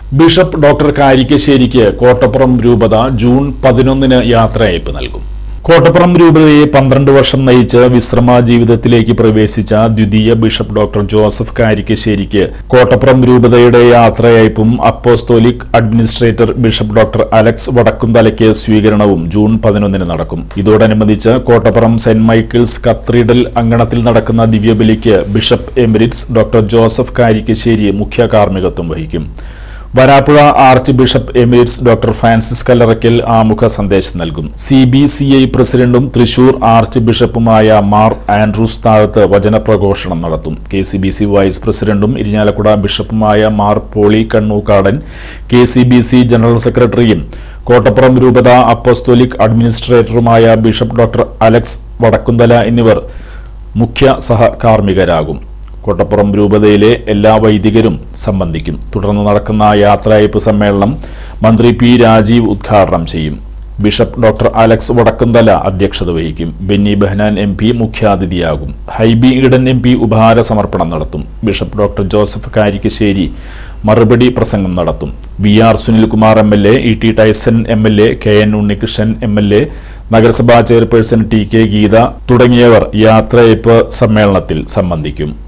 bishop doctor കാരിക്കശ്ശേരിക്ക് Kottappuram രൂപത June പതിനൊന്നിന് യാത്രയയപ്പ് നൽകും കോട്ടപ്പുറം രൂപതയെ പന്ത്രണ്ട് വർഷം നയിച്ച് വിശ്രമ ജീവിതത്തിലേക്ക് പ്രവേശിച്ച ദ്വിതീയ ബിഷപ്പ് ഡോക്ടർ ജോസഫ് കാരിക്കശ്ശേരിക്ക് കോട്ടപ്പുറം രൂപതയുടെ യാത്രയയപ്പും apostolic administrator bishop doctor Alex വടക്കുംതലയ്ക്ക് സ്വീകരണവും ജൂൺ പതിനൊന്നിന് നടക്കും ഇതോടനുബന്ധിച്ച് കോട്ടപ്പുറം സെന്റ് മൈക്കിൾസ് കത്തീഡ്രൽ അങ്കണത്തിൽ നടക്കുന്ന ദിവ്യബലിക്ക് bishop emeritus doctor Joseph Karikkassery മുഖ്യ കാർമ്മികത്വം വഹിക്കും Varapuzha archbishop emeritus doctor Francis Kallarakkal ആമുഖ സന്ദേശം നൽകും സി ബി സി ഐ പ്രസിഡന്റും തൃശൂർ ആർച്ച് ബിഷപ്പുമായ മാർ ആൻഡ്രൂസ് താഴത്ത് വചനപ്രഘോഷണം നടത്തും K C B C vice പ്രസിഡന്റും ഇരിഞ്ഞാലക്കുട ബിഷപ്പുമായ Mar poly Kannookadan K C B C general സെക്രട്ടറിയും കോട്ടപ്പുറം രൂപത അപ്പോസ്തോലിക് അഡ്മിനിസ്ട്രേറ്ററുമായ ബിഷപ്പ് ഡോക്ടർ അലക്സ് വടക്കുന്തല എന്നിവർ മുഖ്യ സഹകാർമ്മികരാകും കോട്ടപ്പുറം രൂപതയിലെ എല്ലാ വൈദികരും സംബന്ധിക്കും തുടർന്ന് നടക്കുന്ന യാത്രയയപ്പ് സമ്മേളനം മന്ത്രി പി രാജീവ് ഉദ്ഘാടനം ചെയ്യും ബിഷപ്പ് ഡോക്ടർ അലക്സ് വടക്കുന്തല അധ്യക്ഷത വഹിക്കും ബെന്നി ബെഹനാൻ എം പി മുഖ്യാതിഥിയാകും ഹൈബി ഈഡൻ എം പി ഉപഹാര സമർപ്പണം നടത്തും ബിഷപ്പ് ഡോക്ടർ ജോസഫ് കാരിക്കശ്ശേരി മറുപടി പ്രസംഗം നടത്തും V R Sunilkumar M L A E T Tyson M L A K N Unnikrishnan M L A നഗരസഭാ ചെയർപേഴ്സൺ ടി കെ ഗീത തുടങ്ങിയവർ യാത്രയയപ്പ് സമ്മേളനത്തിൽ സംബന്ധിക്കും